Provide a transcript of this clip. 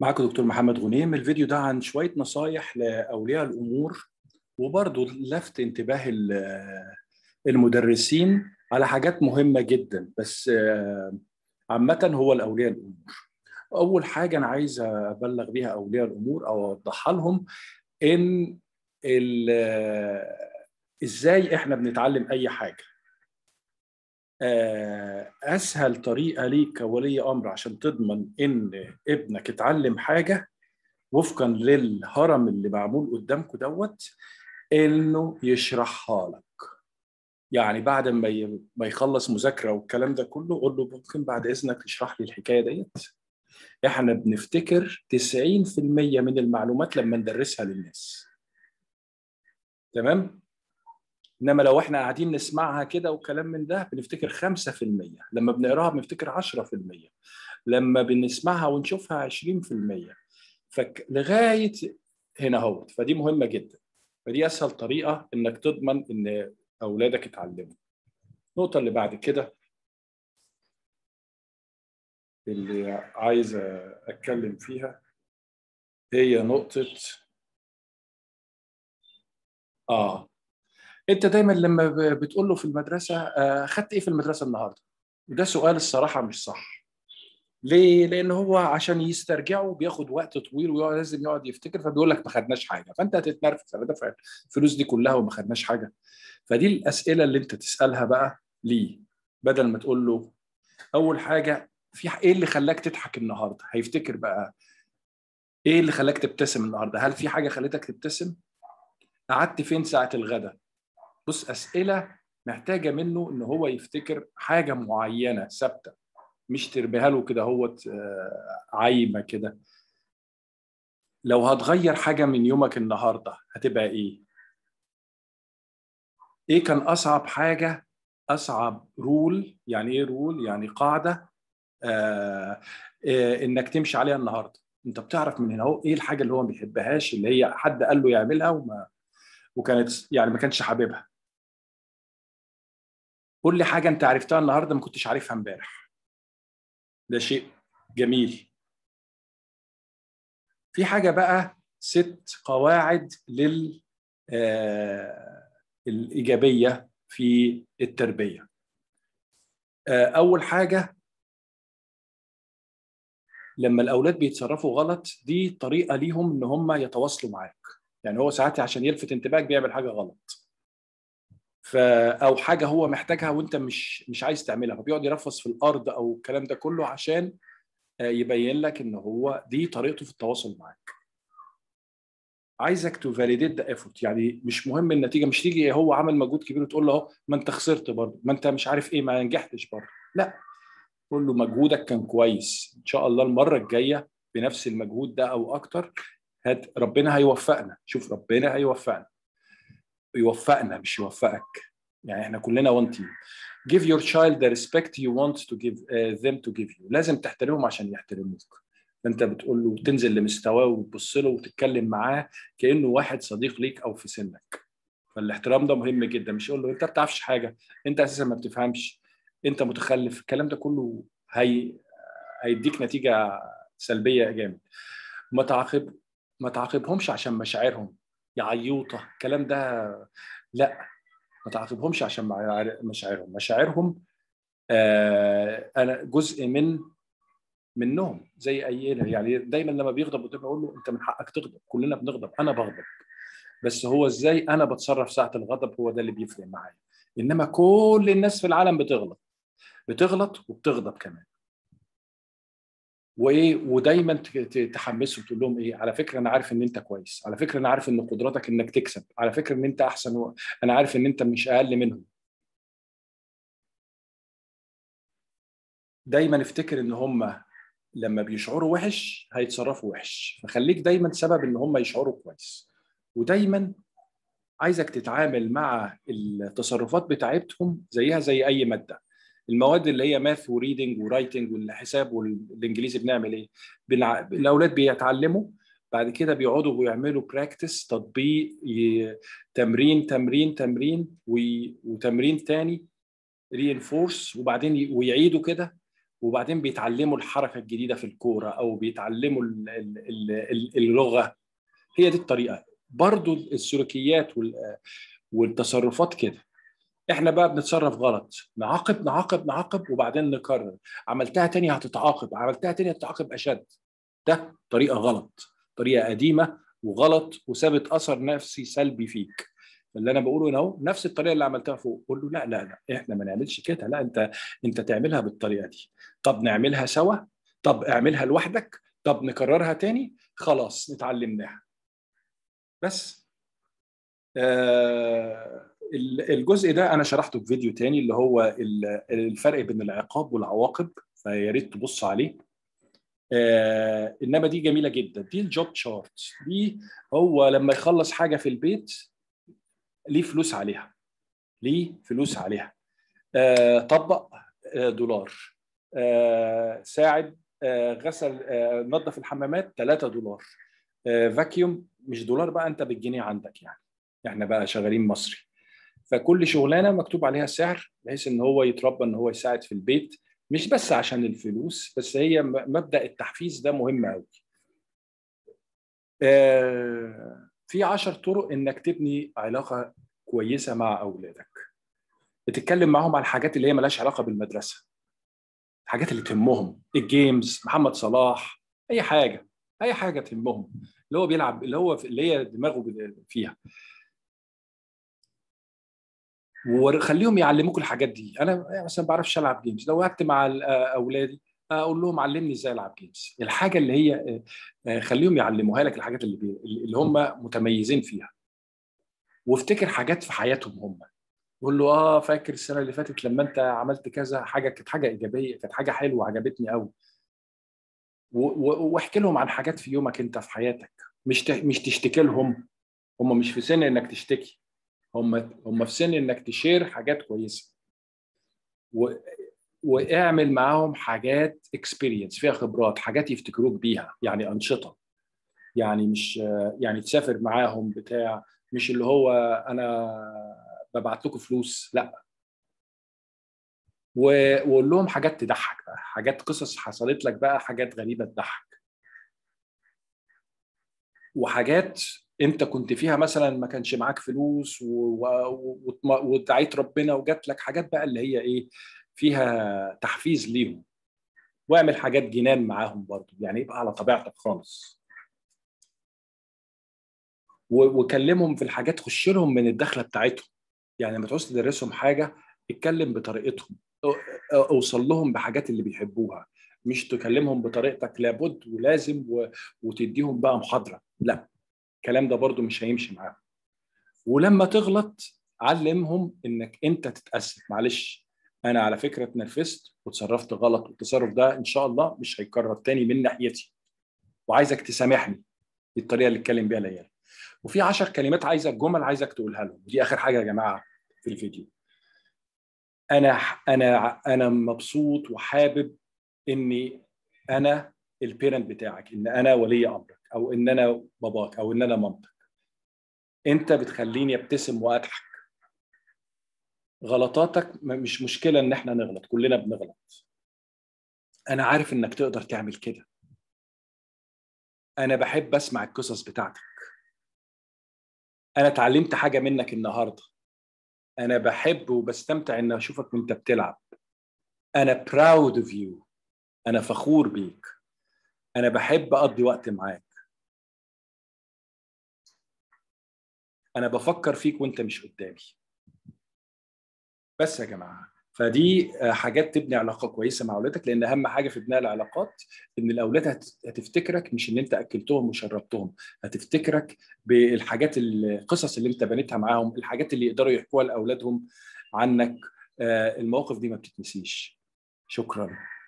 معاكم دكتور محمد غنيم الفيديو ده عن شوية نصايح لأولياء الأمور وبرضه لفت انتباه ال- المدرسين على حاجات مهمة جدا بس آه، عامة هو الأولياء الأمور أول حاجة أنا عايز أبلغ بيها أولياء الأمور أو أوضحها لهم إن ال- آه، إزاي إحنا بنتعلم أي حاجة آه، اسهل طريقه ليك كولي امر عشان تضمن ان ابنك اتعلم حاجه وفقا للهرم اللي معمول قدامكم دوت انه يشرحها لك يعني بعد ما ي- ما يخلص مذاكره والكلام ده كله قول له ممكن بعد اذنك تشرح لي الحكايه ديت احنا بنفتكر 90% من المعلومات لما ندرسها للناس تمام انما لو احنا قاعدين نسمعها كده وكلام من ده بنفتكر 5% لما بنقراها بنفتكر 10% لما بنسمعها ونشوفها 20% فك لغايه هنا اهوت فدي مهمه جدا فدي اسهل طريقه انك تضمن ان اولادك يتعلموا النقطه اللي بعد كده اللي عايز اتكلم فيها هي نقطه اه انت دايما لما ب- بتقول له في المدرسه آه، خدت ايه في المدرسه النهارده وده سؤال الصراحه مش صح ليه لان هو عشان يسترجعه بياخد وقت طويل ويقعد لازم يقعد يفتكر فبيقول لك ما خدناش حاجه فانت هتتنرفز انا دافع الفلوس دي كلها وما خدناش حاجه فدي الاسئله اللي انت تسالها بقى ليه بدل ما تقول له اول حاجه في ح- ايه اللي خلاك تضحك النهارده هيفتكر بقى ايه اللي خلاك تبتسم النهارده هل في حاجه خلتك تبتسم قعدت فين ساعه الغداء بص اسئله محتاجه منه ان هو يفتكر حاجه معينه ثابته مش ترميها له كده هو عايمه كده لو هتغير حاجه من يومك النهارده هتبقى ايه ايه كان اصعب حاجه اصعب رول يعني ايه رول يعني قاعده آه آه انك تمشي عليها النهارده انت بتعرف من هنا اهو ايه الحاجه اللي هو ما بيحبهاش اللي هي حد قال له يعملها وما وكانت يعني ما كانش حاببها قول لي حاجه انت عرفتها النهارده ما كنتش عارفها امبارح ده شيء جميل في حاجه بقى ست قواعد لل آه، الايجابيه في التربيه آه، اول حاجه لما الاولاد بيتصرفوا غلط دي طريقه ليهم ان هم يتواصلوا معاك يعني هو ساعات عشان يلفت انتباهك بيعمل حاجه غلط ف او حاجه هو محتاجها وانت مش مش عايز تعملها فبيقعد يرفص في الارض او الكلام ده كله عشان آه، يبين لك ان هو دي طريقته في التواصل معاك عايزك تو فاليديت ذا ايفورت يعني مش مهم النتيجه مش تيجي هو عمل مجهود كبير وتقول له اهو ما انت خسرت برضه ما انت مش عارف ايه ما نجحتش برضه لا قول له مجهودك كان كويس ان شاء الله المره الجايه بنفس المجهود ده او اكتر هت ربنا هيوفقنا شوف ربنا هيوفقنا يوفقنا مش يوفقك يعني احنا كلنا وان تيم give your child the respect you want to give uh, them to give you لازم تحترمهم عشان يحترموك فانت بتقول له تنزل لمستواه وتبص له وتتكلم معاه كانه واحد صديق ليك او في سنك فالاحترام ده مهم جدا مش يقول له انت ما بتعرفش حاجه انت اساسا ما بتفهمش انت متخلف الكلام ده كله هي هيديك نتيجه سلبيه جامد ما تعاقب ما تعاقبهمش عشان مشاعرهم يا عيوطه الكلام ده لا ما تعاقبهمش عشان معار- مشاعرهم مشاعرهم آه انا جزء من منهم زي اي يعني دايما لما بيغضب قدامي اقول له انت من حقك تغضب كلنا بنغضب انا بغضب بس هو ازاي انا بتصرف ساعه الغضب هو ده اللي بيفرق معايا انما كل الناس في العالم بتغلط بتغلط وبتغضب كمان وايه ودايما ت- ت- تحمسهم تقول لهم ايه على فكره انا عارف ان انت كويس على فكره انا عارف ان قدراتك انك تكسب على فكره ان انت احسن و... انا عارف ان انت مش اقل منهم دايما افتكر ان هم لما بيشعروا وحش هيتصرفوا وحش فخليك دايما سبب ان هم يشعروا كويس ودايما عايزك تتعامل مع التصرفات بتاعتهم زيها زي اي ماده المواد اللي هي ماث وريدنج ورايتنج والحساب والانجليزي بنعمل ايه بنع... الاولاد بيتعلموا بعد كده بيقعدوا ويعملوا براكتس تطبيق ي... تمرين تمرين تمرين و... وتمرين تاني رينفورس وبعدين ي... ويعيدوا كده وبعدين بيتعلموا الحركه الجديده في الكوره او بيتعلموا اللغه هي دي الطريقه برضو السلوكيات والتصرفات كده احنا بقى بنتصرف غلط نعاقب نعاقب نعاقب وبعدين نكرر عملتها تاني هتتعاقب عملتها تاني هتتعاقب اشد ده طريقه غلط طريقه قديمه وغلط وسابت اثر نفسي سلبي فيك اللي انا بقوله هنا اهو نفس الطريقه اللي عملتها فوق قول له لا لا لا احنا ما نعملش كده لا انت انت تعملها بالطريقه دي طب نعملها سوا طب اعملها لوحدك طب نكررها تاني خلاص اتعلمناها بس آه الجزء ده انا شرحته في فيديو تاني اللي هو الفرق بين العقاب والعواقب فيا ريت تبص عليه آه انما دي جميله جدا دي الجوب شارت دي هو لما يخلص حاجه في البيت ليه فلوس عليها ليه فلوس عليها آه طبق آه دولار آه ساعد آه غسل آه نظف الحمامات 3 دولار آه فاكيوم مش دولار بقى انت بالجنيه عندك يعني احنا بقى شغالين مصري فكل شغلانه مكتوب عليها سعر بحيث ان هو يتربى ان هو يساعد في البيت مش بس عشان الفلوس بس هي مبدا التحفيز ده مهم قوي آه في عشر طرق انك تبني علاقه كويسه مع اولادك بتتكلم معاهم عن الحاجات اللي هي ملهاش علاقه بالمدرسه الحاجات اللي تهمهم الجيمز محمد صلاح اي حاجه اي حاجه تهمهم اللي هو بيلعب اللي هو اللي هي دماغه فيها وخليهم يعلموك الحاجات دي انا مثلا ما بعرفش العب جيمز لو قعدت مع اولادي اقول لهم علمني ازاي العب جيمز الحاجه اللي هي خليهم يعلموها لك الحاجات اللي بي... اللي هم متميزين فيها وافتكر حاجات في حياتهم هم قول له اه فاكر السنه اللي فاتت لما انت عملت كذا حاجه كانت حاجه ايجابيه كانت حاجه حلوه عجبتني قوي واحكي لهم عن حاجات في يومك انت في حياتك مش ت... مش تشتكي لهم هم مش في سن انك تشتكي هم هم في سن انك تشير حاجات كويسه و... واعمل معاهم حاجات اكسبيرينس فيها خبرات حاجات يفتكروك بيها يعني انشطه يعني مش يعني تسافر معاهم بتاع مش اللي هو انا ببعت لكم فلوس لا وقول لهم حاجات تضحك بقى حاجات قصص حصلت لك بقى حاجات غريبه تضحك وحاجات انت كنت فيها مثلا ما كانش معاك فلوس ودعيت ربنا وجات لك حاجات بقى اللي هي ايه فيها تحفيز ليهم واعمل حاجات جنان معاهم برضو يعني يبقى على طبيعتك خالص وكلمهم في الحاجات خش لهم من الدخله بتاعتهم يعني لما تعوز تدرسهم حاجه اتكلم بطريقتهم اوصل لهم بحاجات اللي بيحبوها مش تكلمهم بطريقتك لابد ولازم و... وتديهم بقى محاضره لا الكلام ده برضو مش هيمشي معاهم ولما تغلط علمهم انك انت تتاسف معلش انا على فكره اتنرفزت وتصرفت غلط والتصرف ده ان شاء الله مش هيتكرر تاني من ناحيتي وعايزك تسامحني بالطريقه اللي اتكلم بيها العيال وفي 10 كلمات عايزك جمل عايزك تقولها لهم دي اخر حاجه يا جماعه في الفيديو انا انا انا مبسوط وحابب اني انا البيرنت بتاعك ان انا ولي امرك او ان انا باباك او ان انا مامتك انت بتخليني ابتسم واضحك غلطاتك مش مشكله ان احنا نغلط كلنا بنغلط انا عارف انك تقدر تعمل كده انا بحب اسمع القصص بتاعتك انا اتعلمت حاجه منك النهارده انا بحب وبستمتع ان اشوفك وانت بتلعب انا براود اوف يو انا فخور بيك انا بحب اقضي وقت معاك انا بفكر فيك وانت مش قدامي بس يا جماعه فدي حاجات تبني علاقه كويسه مع اولادك لان اهم حاجه في بناء العلاقات ان الاولاد هتفتكرك مش ان انت اكلتهم وشربتهم هتفتكرك بالحاجات القصص اللي انت بنيتها معاهم الحاجات اللي يقدروا يحكوها لاولادهم عنك المواقف دي ما بتتنسيش شكرا